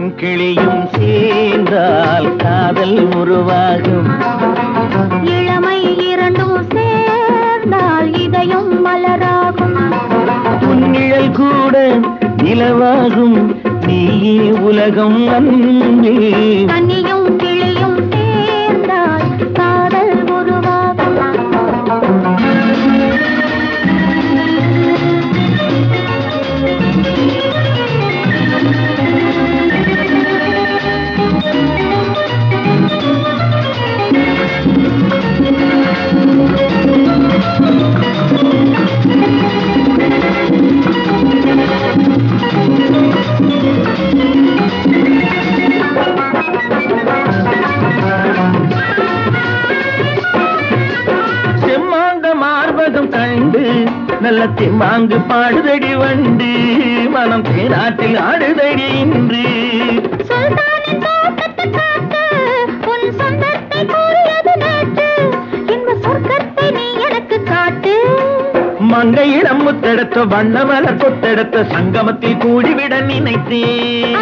கிளியும் சேர்ந்தால் காதல் உருவாகும் இளமை இரண்டும் சேர்ந்தால் இதயம் மலராகும் புன்னிழல் கூட நிலவாகும் நீயே உலகம் அன்பே கன்னியும் கிளியும் சேர்ந்தால் காதல் உருவாகும் செம்மாங்க மார்பகம் கண்டு நல்ல திம்மாங்கு பாடுதடி வண்டு மனம் தேனாட்டில் ஆடுதடி இன்று சுல்தானின் தோட்டத்து காத்து உன் சொந்தத்தை கூறியது நேற்று இன்ப சொர்க்கத்தை நீ எனக்கு காட்டு மங்கையிடம் முத்தெடுத்த வண்ணமலர் கொத்தெடுத்த சங்கமத்தில் கூடிவிட நினைத்தேன்